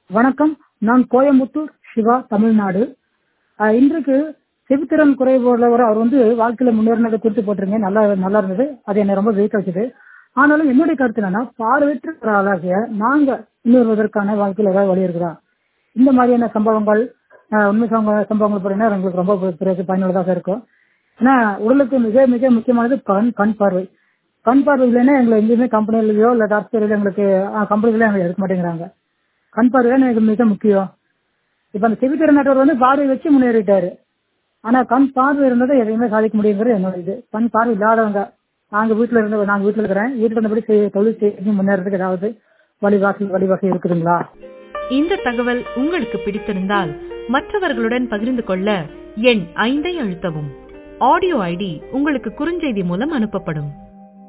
வணக்கம் நான் கோயம்புத்தூர் சிவா தமிழ்நாடு அஹ், இன்றைக்கு செவித்திறன் குறைவுள்ளவர் அவர் வந்து வாழ்க்கையில முன்னேறினதை குறித்து போட்டிருங்க நல்லா நல்லா இருந்தது அது என்னை ரொம்ப வியக்க வச்சது ஆனாலும் என்னுடைய கருத்து என்னன்னா பார்வையற்ற ஒரு ஆளாகிய நாங்க முன்னேறுவதற்கான வாழ்க்கையில ஏதாவது வழி இருக்குதா இந்த மாதிரியான சம்பவங்கள் அஹ், உண்மை சம்பவ- சம்பவங்கள் பார்த்தீங்கன்னா எங்களுக்கு ரொம்ப பிறகு பயனுள்ளதாக இருக்கும் ஏன்னா உடலுக்கு மிக மிக முக்கியமானது கண் கண் பார்வை கண் பார்வை இல்லைன்னா எங்களை எங்கேயுமே கம்பெனிலையோ இல்லை டாக்டர் எங்களுக்கு கம்பெனிகளே எங்களை எடுக்க மாட்டேங்கிறாங்க கண் பார்வை தான் எனக்கு மிக முக்கியம் இப்ப அந்த செவித்திறன் நட்டவர் வந்து பார்வை வச்சு முன்னேறிட்டாரு ஆனா கண் பார்வை இருந்ததை எதையுமே சாதிக்க முடியுங்கிறது என்னோட இது கண் பார்வை இல்லாதவங்க நாங்க வீட்டுல இருந்து நாங்க வீட்டுல இருக்கிறேன் வீட்டுல இருந்தபடி செய்ய- தொழில் செய்து முன்னேறதுக்கு ஏதாவது வழிவாசி வழிவகை இருக்குதுங்களா இந்த தகவல் உங்களுக்கு பிடித்திருந்தால் மற்றவர்களுடன் பகிர்ந்து கொள்ள எண் ஐந்தை அழுத்தவும் ஆடியோ ஐடி உங்களுக்கு குறுஞ்செய்தி மூலம் அனுப்பப்படும்